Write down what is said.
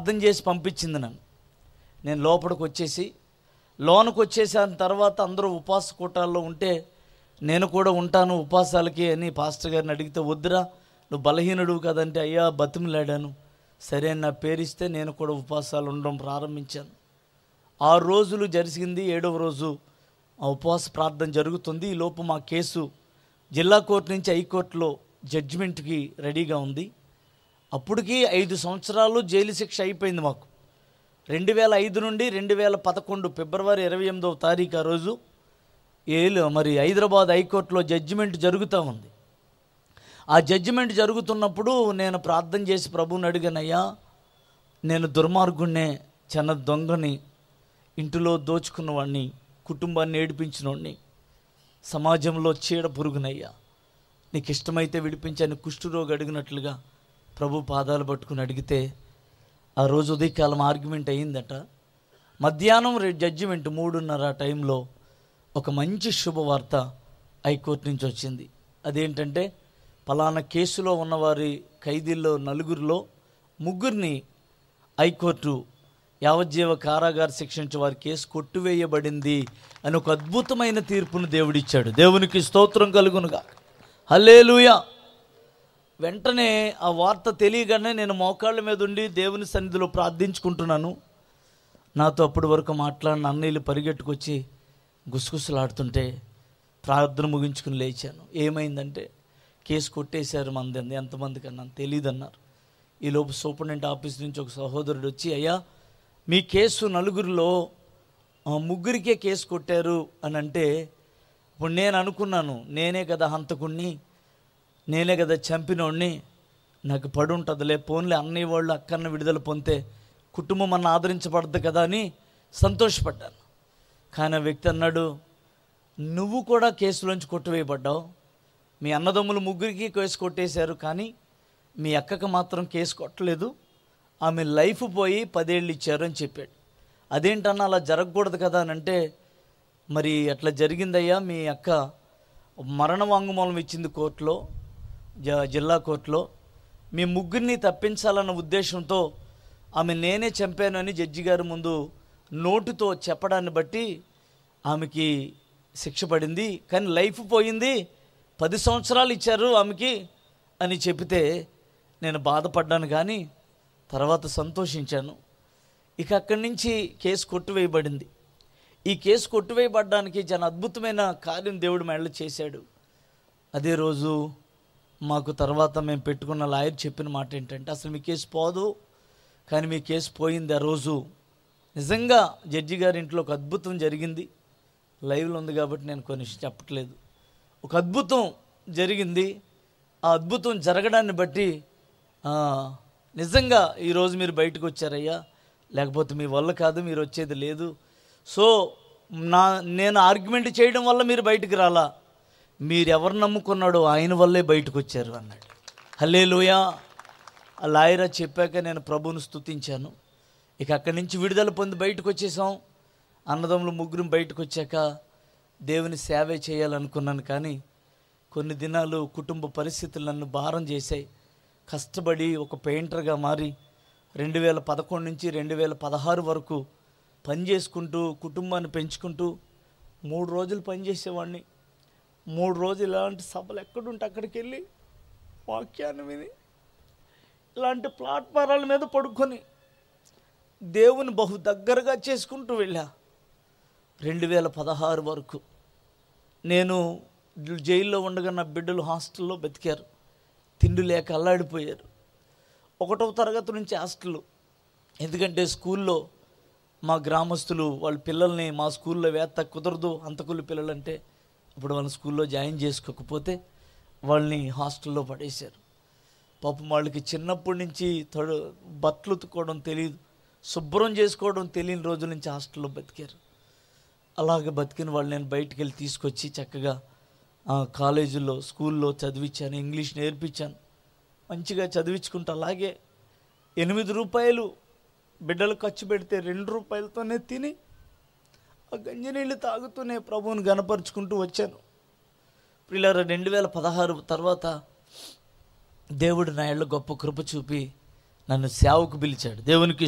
ప్రార్థన చేసి పంపించింది నన్ను నేను లోపలికి వచ్చేసి లోనకు వచ్చేసిన తర్వాత అందరూ ఉపవాస కూటాల్లో ఉంటే నేను కూడా ఉంటాను ఉపవాసాలకి అని పాస్టర్ గారిని అడిగితే వద్దురా నువ్వు బలహీనుడు కదంటే అయ్యా బతిమిలాడాను సరే అని నా పేరిస్తే నేను కూడా ఉపవాసాలు ఉండడం ప్రారంభించాను ఆరు రోజులు జరిగింది ఏడవ రోజు ఆ ఉపవాస ప్రార్థన జరుగుతుంది ఈ లోపు మా కేసు జిల్లా కోర్టు నుంచి హైకోర్టులో జడ్జిమెంట్కి రెడీగా ఉంది అప్పటికి ఐదు సంవత్సరాలు జైలు శిక్ష అయిపోయింది మాకు రెండు వేల ఐదు నుండి రెండు వేల పదకొండు ఫిబ్రవరి ఇరవై ఎనిమిదవ తారీఖు ఆ రోజు ఏలు మరి హైదరాబాద్ హైకోర్టులో జడ్జిమెంట్ జరుగుతూ ఉంది ఆ జడ్జిమెంట్ జరుగుతున్నప్పుడు నేను ప్రార్థన చేసి ప్రభువుని అడిగానయ్యా నేను దుర్మార్గుణ్ణే చిన్న దొంగని ఇంటిలో దోచుకున్నవాడిని కుటుంబాన్ని ఏడిపించినవాడిని సమాజంలో చీడ పురుగునయ్యా నీకు ఇష్టమైతే విడిపించని కుష్ఠరోగి అడిగినట్లుగా ప్రభు పాదాలు పట్టుకుని అడిగితే ఆ రోజు ఉదయకాలం ఆర్గ్యుమెంట్ అయ్యిందట మధ్యాహ్నం రే జడ్జిమెంట్ మూడున్నర టైంలో ఒక మంచి శుభవార్త హైకోర్టు నుంచి వచ్చింది అదేంటంటే పలానా కేసులో ఉన్నవారి ఖైదీల్లో నలుగురిలో ముగ్గురిని హైకోర్టు యావజ్జీవ కారాగార శిక్షించి వారి కేసు కొట్టివేయబడింది అని ఒక అద్భుతమైన తీర్పును దేవుడిచ్చాడు దేవునికి స్తోత్రం కలుగునుగా హల్లేలూయా వెంటనే ఆ వార్త తెలియగానే నేను మోకాళ్ళ మీద ఉండి దేవుని సన్నిధిలో ప్రార్థించుకుంటున్నాను నాతో అప్పటి వరకు మాట్లాడిన అన్నయ్యలు పరిగెట్టుకొచ్చి గుసగుసలాడుతుంటే ప్రార్థన ముగించుకుని లేచాను ఏమైందంటే కేసు కొట్టేశారు మంది ఎంతమంది కన్నా తెలియదన్నారు ఈలోపు సూపరింటెండెంట్ ఆఫీస్ నుంచి ఒక సహోదరుడు వచ్చి అయ్యా మీ కేసు నలుగురిలో ఆ, ముగ్గురికే కేసు కొట్టారు అని అంటే ఇప్పుడు నేను అనుకున్నాను నేనే కదా హంతకుణ్ణి నేనే కదా చంపినోడిని నాకు పడి ఉంటుందిలే పోన్లే అన్నయ్య వాళ్ళు అక్కన్న విడుదల పొందితే కుటుంబం అన్న ఆదరించబడదు కదా అని సంతోషపడ్డాను కానీ ఆ వ్యక్తి అన్నాడు నువ్వు కూడా కేసులోంచి కొట్టివేయబడ్డావు మీ అన్నదమ్ములు ముగ్గురికి కేసు కొట్టేశారు కానీ మీ అక్కకు మాత్రం కేసు కొట్టలేదు ఆమె లైఫ్ పోయి పదేళ్ళు ఇచ్చారు అని చెప్పాడు అదేంటన్నా అలా జరగకూడదు కదా అని అంటే మరి అట్లా జరిగిందయ్యా మీ అక్క మరణ వాంగ్మూలం ఇచ్చింది కోర్టులో జ జిల్లా కోర్టులో మీ ముగ్గురిని తప్పించాలన్న ఉద్దేశంతో ఆమె నేనే చంపాను అని జడ్జి గారి ముందు నోటుతో చెప్పడాన్ని బట్టి ఆమెకి శిక్ష పడింది కానీ లైఫ్ పోయింది పది సంవత్సరాలు ఇచ్చారు ఆమెకి అని చెబితే నేను బాధపడ్డాను కానీ తర్వాత సంతోషించాను ఇక అక్కడి నుంచి కేసు కొట్టివేయబడింది ఈ కేసు కొట్టివేయబడ్డానికి చాలా అద్భుతమైన కార్యం దేవుడు మెడలు చేశాడు అదే రోజు మాకు తర్వాత మేము పెట్టుకున్న లాయర్ చెప్పిన మాట ఏంటంటే అసలు మీ కేసు పోదు కానీ మీ కేసు పోయింది ఆ రోజు నిజంగా జడ్జి గారి ఇంట్లో ఒక అద్భుతం జరిగింది లైవ్లో ఉంది కాబట్టి నేను కొన్ని చెప్పట్లేదు ఒక అద్భుతం జరిగింది ఆ అద్భుతం జరగడాన్ని బట్టి ఆ, నిజంగా ఈరోజు మీరు బయటకు వచ్చారయ్యా లేకపోతే మీ వల్ల కాదు మీరు వచ్చేది లేదు సో నా నేను ఆర్గ్యుమెంట్ చేయడం వల్ల మీరు బయటికి రాలా మీరు ఎవరు నమ్ముకున్నాడో ఆయన వల్లే బయటకు వచ్చారు అన్నాడు హల్లే ఆ లాయరా చెప్పాక నేను ప్రభువును స్తుతించాను ఇక అక్కడి నుంచి విడుదల పొంది బయటకు వచ్చేసాం అన్నదమ్ములు ముగ్గురు బయటకు వచ్చాక దేవుని సేవే చేయాలనుకున్నాను కానీ కొన్ని దినాలు కుటుంబ పరిస్థితులు నన్ను భారం చేశాయి కష్టపడి ఒక పెయింటర్గా మారి రెండు వేల పదకొండు నుంచి రెండు వేల పదహారు వరకు పని చేసుకుంటూ కుటుంబాన్ని పెంచుకుంటూ మూడు రోజులు పని చేసేవాడిని మూడు రోజులు ఇలాంటి సభలు ఎక్కడుంటే అక్కడికి వెళ్ళి వాక్యాన్ని విని ఇలాంటి ప్లాట్ఫారాల మీద పడుకొని దేవుని బహు దగ్గరగా చేసుకుంటూ వెళ్ళా రెండు వేల పదహారు వరకు నేను జైల్లో ఉండగా నా బిడ్డలు హాస్టల్లో బతికారు తిండి లేక అల్లాడిపోయారు ఒకటవ తరగతి నుంచి హాస్టల్ ఎందుకంటే స్కూల్లో మా గ్రామస్తులు వాళ్ళ పిల్లల్ని మా స్కూల్లో వేత్త కుదరదు అంతకులు పిల్లలంటే ఇప్పుడు వాళ్ళ స్కూల్లో జాయిన్ చేసుకోకపోతే వాళ్ళని హాస్టల్లో పడేశారు పాపం వాళ్ళకి చిన్నప్పటి నుంచి తడు బట్టలు ఉతుక్కోవడం తెలియదు శుభ్రం చేసుకోవడం తెలియని రోజుల నుంచి హాస్టల్లో బతికారు అలాగ బతికిన వాళ్ళు నేను బయటికి వెళ్ళి తీసుకొచ్చి చక్కగా ఆ, కాలేజీల్లో స్కూల్లో చదివించాను ఇంగ్లీష్ నేర్పించాను మంచిగా చదివించుకుంటూ అలాగే ఎనిమిది రూపాయలు బిడ్డలు ఖర్చు పెడితే రెండు రూపాయలతోనే తిని ఆ గంజి నీళ్ళు తాగుతూనే ప్రభువుని గనపరుచుకుంటూ వచ్చాను పిల్లల రెండు వేల పదహారు తర్వాత దేవుడు నా ఏళ్ళ గొప్ప కృప చూపి నన్ను సేవకు పిలిచాడు దేవునికి